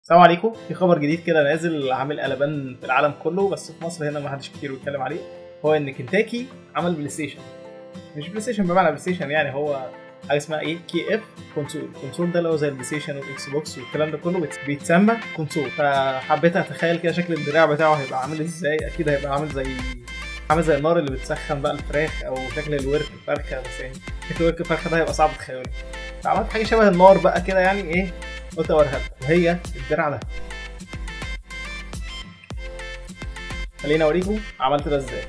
السلام عليكم في خبر جديد كده نازل عامل قلبان في العالم كله بس في مصر هنا ما حدش كتير بيتكلم عليه هو ان كنتاكي عمل بلاي ستيشن مش بلاي ستيشن بمعنى بلاي ستيشن يعني هو حاجه اسمها ايه كي اف كونسول الكونسول ده اللي هو زي البلاي ستيشن والاكس بوكس والكلام ده كله بيت- بيتسمى كونسول فحبيت اتخيل كده شكل الدراع بتاعه هيبقى عامل ازاي اكيد هيبقى عامل زي عامل زي النار اللي بتسخن بقى الفراخ او شكل الورك الفرخه بس يعني شكل الورك الفرخه ده هيبقى صعب تخيله فعملت حاجه شبه النار بقى كده يعني ايه قلت اوريها لكم وهي الدرع ده خليني اوريكم عملت ده ازاي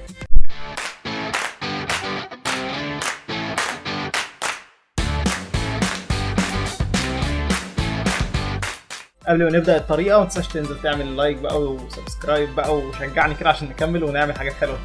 قبل ما نبدا الطريقه ما تنساش تنزل تعمل لايك بقى وسبسكرايب بقى وشجعني كده عشان نكمل ونعمل حاجات حلوه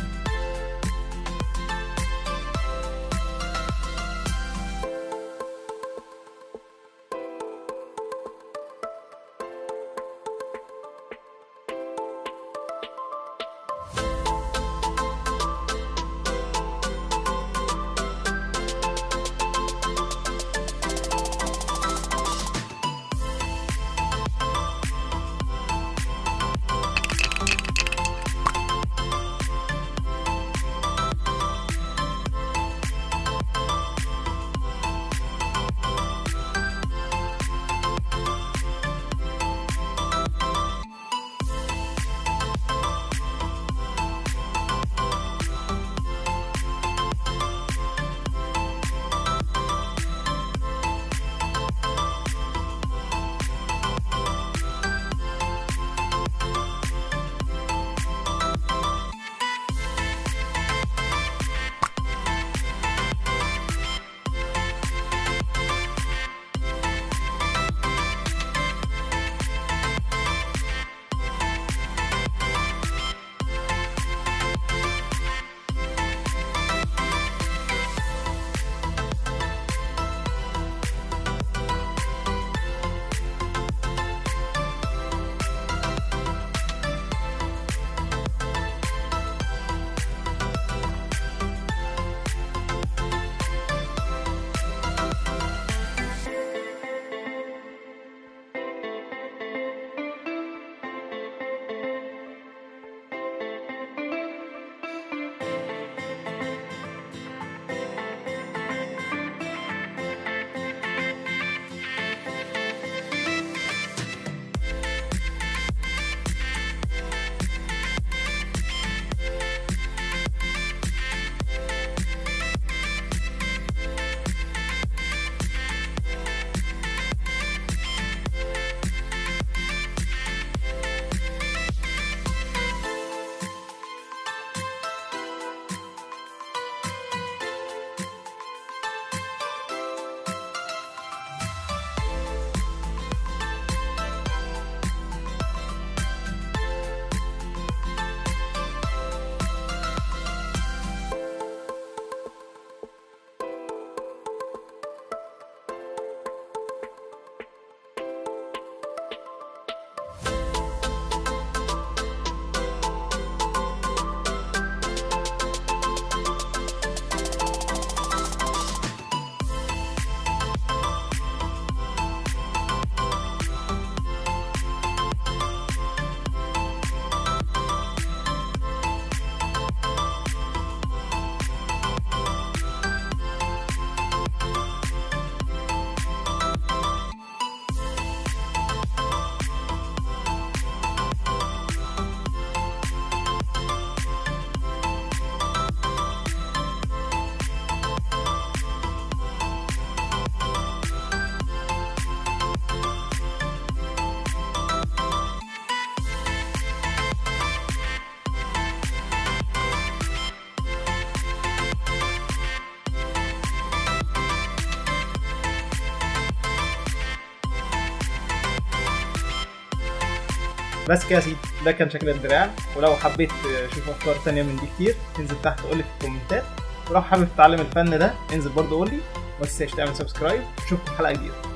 بس كده يا سيدي ده كان شكل الدراع ولو حبيت تشوف افكار تانية من دي كتير انزل تحت قول لي في الكومنتات ولو حابب تتعلم الفن ده انزل برضه قول لي ما تنساش تعمل سبسكرايب اشوفكم في حلقه جديده